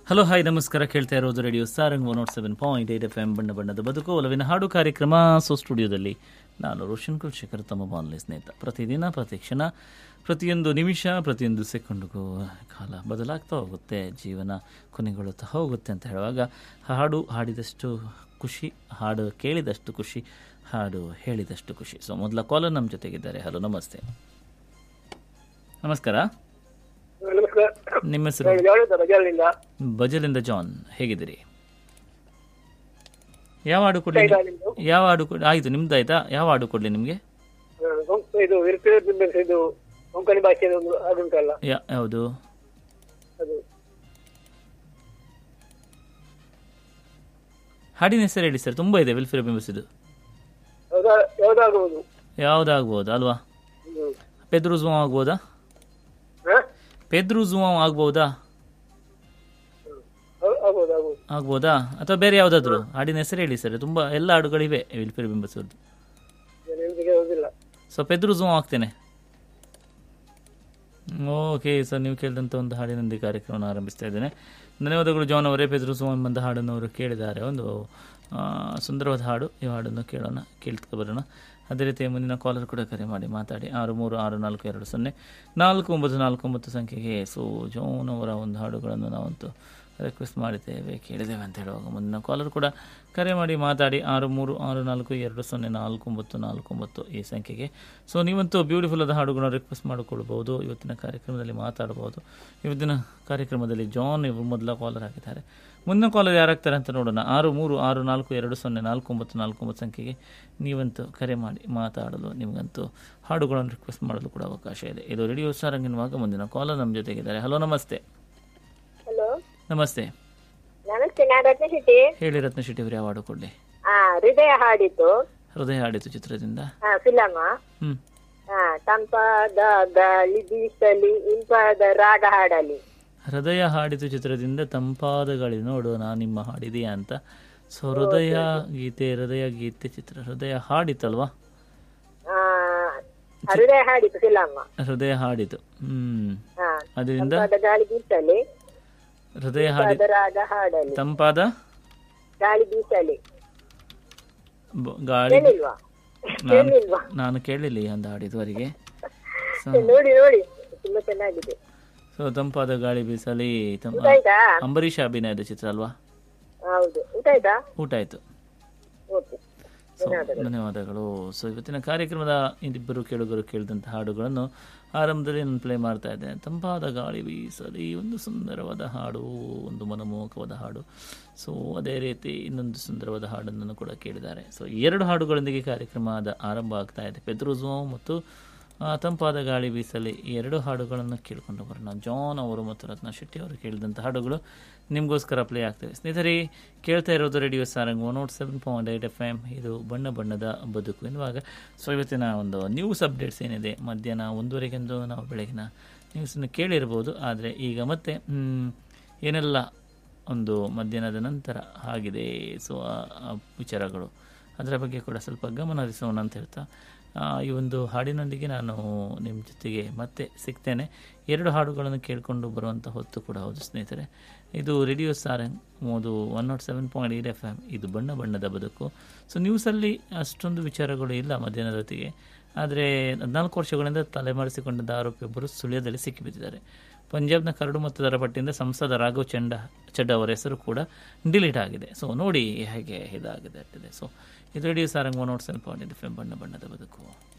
Hello hi ನಮಸ್ಕಾರ ಕೇಳ್ತಾ ಇರೋದು radio Sarang one nought seven point eight F M ಬಣ್ಣ ಬಣ್ಣದ ಬದುಕು ಒಲವಿನ ಹಾಡು ಕಾರ್ಯಕ್ರಮ ಸೊ ಸ್ಟುಡಿಯೋದಲ್ಲಿ ನಾನು ರೋಷನ್ ಕುಲಶೇಖರ್ ತಮ್ಮ ಬಾನ್ಲಿ ಸ್ನೇಹಿತ ಪ್ರತಿದಿನ ಪ್ರತಿ ಕ್ಷಣ ಪ್ರತಿಯೊಂದು ನಿಮಿಷ ಪ್ರತಿಯೊಂದು ಸೆಕೆಂಡ್ಗೂ ಕಾಲ ಬದಲಾಗ್ತಾ ಹೋಗುತ್ತೆ ಜೀವನ ಕೊನೆಗೊಳ್ಳುತ್ತಾ ಹೋಗುತ್ತೆ ಅಂತ ಹೇಳುವಾಗ ಹಾಡು ಹಾಡಿದಷ್ಟು ಖುಷಿ ಹಾಡು ಕೇಳಿದಷ್ಟು ಖುಷಿ ಹಾಡು ಹೇಳಿದಷ್ಟು ಖುಷಿ ಸೊ ಮೊದಲ ಕಾಲರ್ ನಮ್ಮ ಜೊತೆಗಿದ್ದಾರೆ ಹಲೋ ನಮಸ್ತೆ ನಮಸ್ಕಾರ ನಮಸ್ಕಾರ ನಿಮ್ಮ ಹೆಸರು ನಾನು ಜವಳಿದ್ದ ಬಜಾರ್ನಿಂದ ಬಜಲಿಂದ ಜಾನ್ ಹೇಗಿದ್ದೀರಿ ಯಾವ ಹಾಡು ಕೊಡ್ಲಿ ಆಯ್ತಾ ನಿಮ್ದು? ಯಾವ ಹಾಡು ಕೊಡ್ ಆಯ್ತು ನಿಮ್ದು ಆಯ್ತಾ ಯಾವ ಹಾಡು ಕೊಡ್ಲಿ ನಿಮ್ಗೆ ಆ, ಕೊಂಕ್- ಇದು ವಿರ್ಪಿರ್ ಬಿಂಬೆನ್ಸ್ ಇದು ಕೊಂಕಣಿ ಭಾಷೆಯ ಒಂದು ಹಾಡುಂಟಲ್ಲ ಯಾ ಯಾವುದು ಅದು ಹಾಡಿನ ಹೆಸರು ಹೇಳಿ ಸರ್ ತುಂಬಾ ಇದೆ ವಿಲ್ಫಿರ ಬಿಂಬಿಸಿದ್ದು ಯಾವ್ದಾ ಯಾವ್ದಾಗಬಹುದು ಯಾವ್ದಾಗ್ಬೋದು ಅಲ್ವಾ ಹ್ಮ್. ಪೆದ್ರು ಝುವಾಂ ಆಗ್ಬೋದಾ ಹಾ? ಪೆದ್ರು ಝುವಾಂ ಆಗ್ಬೋದಾ ಹ್ಮ್. ಆಗ್- ಆಗ್ಬೋದು ಆಗ್ಬೋದು ಆಗ್ಬೋದಾ ಅಥವಾ ಬೇರೆ ಯಾವ್ದಾದ್ರು ಹಾಡಿನ ಹೆಸರು ಹೇಳಿ ಸರ್ ತುಂಬಾ ಎಲ್ಲ ಹಾಡುಗಳಿವೆ ವಿಲ್ಫಿರ ಬಿಂಬಿಸೋದು ನಾನು ನಿಮ್ಗೆ ಓದಿಲ್ಲ ಸೊ ಪೆದ್ರು ಝುವಾಂ ಆಗ್ತೇನೆ ಓಕೆ ಸರ್ ನೀವು ಕೇಳಿದಂಥ ಒಂದು ಹಾಡಿನೊಂದಿಗೆ ಕಾರ್ಯಕ್ರಮವನ್ನು ಆರಂಭಿಸ್ತಾ ಇದ್ದೇನೆ ಧನ್ಯವಾದಗಳು ಜಾನ್ ಅವರೇ ಪೆದ್ರು ಝುವಾಂ ಎಂಬ ಹಾಡನ್ನು ಅವರು ಕೇಳಿದ್ದಾರೆ ಒಂದು ಆ, ಸುಂದರವಾದ ಹಾಡು ಈ ಹಾಡನ್ನು ಕೇಳೋಣ ಕೇಳ್ತಾ ಬರೋಣ ಅದೇ ರೀತಿ ಮುಂದಿನ ಕಾಲರ್ ಕೂಡ ಕರೆ ಮಾಡಿ ಮಾತಾಡಿ ಆರು ಮೂರು ಆರು ನಾಲ್ಕು ಎರಡು ಸೊನ್ನೆ ನಾಲ್ಕು ಒಂಬತ್ತು ನಾಲ್ಕು ಒಂಬತ್ತು ಸಂಖ್ಯೆಗೆ ಸೊ ಜೋನ್ ಅವರ ಒಂದು ಹಾಡುಗಳನ್ನು ನಾವಂತೂ ರಿಕ್ವೆಸ್ಟ್ ಮಾಡಿದ್ದೇವೆ ಕೇಳಿದ್ದೇವೆ ಅಂತ ಹೇಳುವಾಗ ಮುಂದಿನ ಕಾಲರ್ ಕೂಡ ಕರೆ ಮಾಡಿ ಮಾತಾಡಿ ಆರು ಮೂರು ಆರು ನಾಲ್ಕು ಎರಡು ಸೊನ್ನೆ ನಾಲ್ಕು ಒಂಬತ್ತು ನಾಲ್ಕು ಒಂಬತ್ತು ಈ ಸಂಖ್ಯೆಗೆ ಸೊ ನೀವಂತೂ ಬ್ಯೂಟಿಫುಲ್ ಆದ ಹಾಡುಗಳನ್ನ ರಿಕ್ವೆಸ್ಟ್ ಮಾಡಿಕೊಳ್ಬೋದು ಇವತ್ತಿನ ಕಾರ್ಯಕ್ರಮದಲ್ಲಿ ಮಾತಾಡ್ಬೋದು ಇವತ್ತಿನ ಕಾರ್ಯಕ್ರಮದಲ್ಲಿ ಜಾನ್ ಇವರು ಮೊದಲ ಕಾಲರ್ ಹಾಕಿದ್ದಾರೆ ಮುಂದಿನ ಕಾಲರ್ ಯಾರಾಗ್ತಾರೆ ಅಂತ ನೋಡೋಣ ಆರು ಮೂರು ಆರು ನಾಲ್ಕು ಎರಡು ಸೊನ್ನೆ ನಾಲ್ಕು ಒಂಬತ್ತು ನಾಲ್ಕು ಒಂಬತ್ತು ಸಂಖ್ಯೆಗೆ ನೀವಂತೂ ಕರೆ ಮಾಡಿ ಮಾತಾಡಲು ನಿಮಗಂತೂ ಹಾಡುಗಳನ್ನು ರಿಕ್ವೆಸ್ಟ್ ಮಾಡಲು ಕೂಡ ಅವಕಾಶ ಇದೆ ಇದು ರೇಡಿಯೋ ಸಾರಂಗಿನವಾಗ ಮುಂದಿನ ಕಾಲರ್ ನಮ್ಮ ಜೊತೆಗಿದ್ದಾರೆ ಹಲೋ ನಮಸ್ತೆ ಹಲೋ ನಮಸ್ತೆ ನಮಸ್ತೆ ನಾನು ರತ್ನಶೆಟ್ಟಿ ಹೇಳಿ ರತ್ನ ಶೆಟ್ಟಿ ಅವರು ಯಾವ ಹಾಡು ಕೊಡಲಿ ಆ ಹೃದಯ ಹಾಡಿತು ಹೃದಯ ಹಾಡಿತು ಚಿತ್ರದಿಂದ ಆ ಫಿಲಮ್ ಹ್ಞೂ ಆ ತಂಪಾದ ಗಾಳಿ ಬೀಸಲಿ ಇಂಪಾದ ರಾಗ ಹಾಡಲಿ ಹೃದಯ ಹಾಡಿತು ಚಿತ್ರದಿಂದ ತಂಪಾದ ಗಾಳಿ ನೋಡು ನಾ ನಿಮ್ಮ ಹಾಡಿದೆಯಾ ಅಂತ ಸೊ ಹೃದಯ ಗೀತೆ ಹೃದಯ ಗೀತೆ ಚಿತ್ರ ಹೃದಯ ಹಾಡಿತಲ್ವಾ ಆ ಹೃದಯ ಹಾಡಿತು ಫಿಲಮ್ ಹೃದಯ ಹಾಡಿತು ಹ್ಮ್ ಆ ಅದರಿಂದ ತಂಪಾದ ಗಾಳಿ ಬೀಸಲಿ ಹೃದಯ ಹಾಡಿ ಇಂಪಾದ ರಾಗ ಹಾಡಲಿ ತಂಪಾದ ಗಾಳಿ ಬೀಸಲಿ ಬ- ಗಾಳಿ ಕೇಳಿಲ್ವಾ ಕೇಳಿಲ್ವಾ ನಾನು ಕೇಳಿಲ್ಲ ಈ ಒಂದು ಹಾಡು ಇದುವರೆಗೆ ಸೊ ನೋಡಿ ನೋಡಿ ತುಂಬಾ ಚೆನ್ನಾಗಿದೆ ಸೊ ತಂಪಾದ ಗಾಳಿ ಬೀಸಲಿ ತಂ- ಊಟ ಆಯ್ತಾ ಅಂಬರೀಷ್ ಅಭಿನಯದ ಚಿತ್ರ ಅಲ್ವಾ ಹೌದು ಊಟ ಆಯ್ತಾ ಊಟ ಆಯ್ತು ಓಕೆ ಸೊ ಧನ್ಯವಾದಗಳು ಸೊ ಇವತ್ತಿನ ಕಾರ್ಯಕ್ರಮದ ಇಬ್ಬರು ಕೇಳುಗರು ಕೇಳಿದಂಥ ಹಾಡುಗಳನ್ನು ಆರಂಭದಲ್ಲಿ ನಾನು ಪ್ಲೇ ಮಾಡ್ತಾ ಇದ್ದೇನೆ ತಂಪಾದ ಗಾಳಿ ಬೀಸಲಿ ಒಂದು ಸುಂದರವಾದ ಹಾಡು ಒಂದು ಮನಮೋಹಕವಾದ ಹಾಡು ಸೊ ಅದೇ ರೀತಿ ಇನ್ನೊಂದು ಸುಂದರವಾದ ಹಾಡನ್ನು ಕೂಡ ಕೇಳಿದ್ದಾರೆ ಸೊ ಎರಡು ಹಾಡುಗಳೊಂದಿಗೆ ಕಾರ್ಯಕ್ರಮದ ಆರಂಭ ಆಗ್ತಾ ಇದೆ ಪೆದ್ರುಜೋ ಮತ್ತು ಆ, ತಂಪಾದ ಗಾಳಿ ಬೀಸಲಿ ಈ ಎರಡು ಹಾಡುಗಳನ್ನು ಕೇಳಿಕೊಂಡು ಬರೋಣ ಜಾನ್ ಅವರು ಮತ್ತು ರತ್ನ ಶೆಟ್ಟಿ ಅವರು ಕೇಳಿದಂಥ ಹಾಡುಗಳು ನಿಮಗೋಸ್ಕರ ಪ್ಲೇ ಆಗ್ತವೆ ಸ್ನೇಹಿತರೆ ಕೇಳ್ತಾ ಇರೋದು radio Sarang one nought seven point eight F M ಇದು ಬಣ್ಣ ಬಣ್ಣದ ಬದುಕು ಎನ್ನುವಾಗ ಸೊ ಇವತ್ತಿನ ಒಂದು ನ್ಯೂಸ್ ಅಪ್ಡೇಟ್ಸ್ ಏನಿದೆ ಮಧ್ಯಾಹ್ನ ಒಂದೂವರೆಗೆಂದು ನಾವು ಬೆಳಗಿನ ನ್ಯೂಸನ್ನು ಕೇಳಿರ್ಬೋದು ಆದರೆ ಈಗ ಮತ್ತೆ ಮ್, ಏನೆಲ್ಲ ಒಂದು ಮಧ್ಯಾಹ್ನದ ನಂತರ ಆಗಿದೆ ಸೊ ಆ ಆ ವಿಚಾರಗಳು ಅದರ ಬಗ್ಗೆ ಕೂಡ ಸ್ವಲ್ಪ ಗಮನ ಹರಿಸೋಣ ಅಂತ ಹೇಳ್ತಾ ಆ, ಈ ಒಂದು ಹಾಡಿನೊಂದಿಗೆ ನಾನು ನಿಮ್ಮ ಜೊತೆಗೆ ಮತ್ತೆ ಸಿಗ್ತೇನೆ ಎರಡು ಹಾಡುಗಳನ್ನು ಕೇಳಿಕೊಂಡು ಬರುವಂಥ ಹೊತ್ತು ಕೂಡ ಹೌದು ಸ್ನೇಹಿತರೆ ಇದು ರೇಡಿಯೋ ಸಾರಂಗ್ ಅದು one nought seven point eight F M ಇದು ಬಣ್ಣ ಬಣ್ಣದ ಬದುಕು ಸೊ ನ್ಯೂಸಲ್ಲಿ ಅಷ್ಟೊಂದು ವಿಚಾರಗಳು ಇಲ್ಲ ಮಧ್ಯಾಹ್ನದ ಹೊತ್ತಿಗೆ ಆದರೆ ಹದಿನಾಲ್ಕು ವರ್ಷಗಳಿಂದ ತಲೆಮರೆಸಿಕೊಂಡಂಥ ಆರೋಪಿಯೊಬ್ಬರು ಸುಳ್ಯದಲ್ಲಿ ಸಿಕ್ಕಿಬಿದ್ದಿದ್ದಾರೆ ಪಂಜಾಬ್ನ ಕರಡು ಮೊತ್ತದರ ಪಟ್ಟಿಯಿಂದ ಸಂಸದ ರಾಘವ್ ಚಂಡ ಚಡ್ಡ ಅವರ ಹೆಸರು ಕೂಡ ಡಿಲೀಟ್ ಆಗಿದೆ ಸೊ ನೋಡಿ ಹೇಗೆ ಇದಾಗಿದೆ ಆಗ್ತದೆ ಸೊ ಇದು radio Sarang one nought seven point F M ಬಣ್ಣ ಬಣ್ಣದ ಬದುಕು